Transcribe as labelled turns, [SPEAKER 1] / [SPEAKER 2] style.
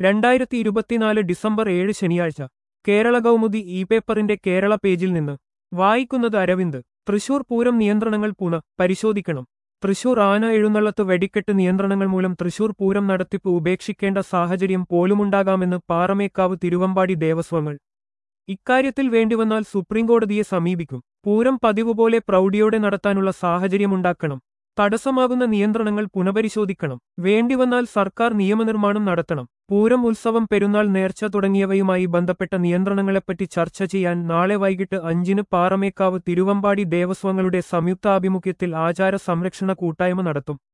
[SPEAKER 1] രണ്ടായിരത്തി ഇരുപത്തിനാല് ഡിസംബർ ഏഴ് ശനിയാഴ്ച കേരള കൗമുദി ഇ പേപ്പറിന്റെ കേരള പേജിൽ നിന്ന് വായിക്കുന്നത് അരവിന്ദ് തൃശൂർ പൂരം നിയന്ത്രണങ്ങൾ പുന പരിശോധിക്കണം തൃശൂർ ആന എഴുന്നള്ളത്ത് വെടിക്കെട്ട് നിയന്ത്രണങ്ങൾ മൂലം തൃശൂർ പൂരം നടത്തിപ്പ് ഉപേക്ഷിക്കേണ്ട സാഹചര്യം പോലുമുണ്ടാകാമെന്ന് പാറമേക്കാവ് തിരുവമ്പാടി ദേവസ്വങ്ങൾ ഇക്കാര്യത്തിൽ വേണ്ടിവന്നാൽ സുപ്രീംകോടതിയെ സമീപിക്കും പൂരം പതിവുപോലെ പ്രൗഢിയോടെ നടത്താനുള്ള സാഹചര്യമുണ്ടാക്കണം തടസ്സമാകുന്ന നിയന്ത്രണങ്ങൾ പുനഃപരിശോധിക്കണം വേണ്ടിവന്നാൽ സർക്കാർ നിയമനിർമ്മാണം നടത്തണം പൂരം ഉത്സവം പെരുന്നാൾ നേർച്ച തുടങ്ങിയവയുമായി ബന്ധപ്പെട്ട നിയന്ത്രണങ്ങളെപ്പറ്റി ചർച്ച ചെയ്യാൻ നാളെ വൈകിട്ട് അഞ്ചിന് പാറമേക്കാവ് തിരുവമ്പാടി ദേവസ്വങ്ങളുടെ സംയുക്താഭിമുഖ്യത്തിൽ ആചാര സംരക്ഷണ കൂട്ടായ്മ നടത്തും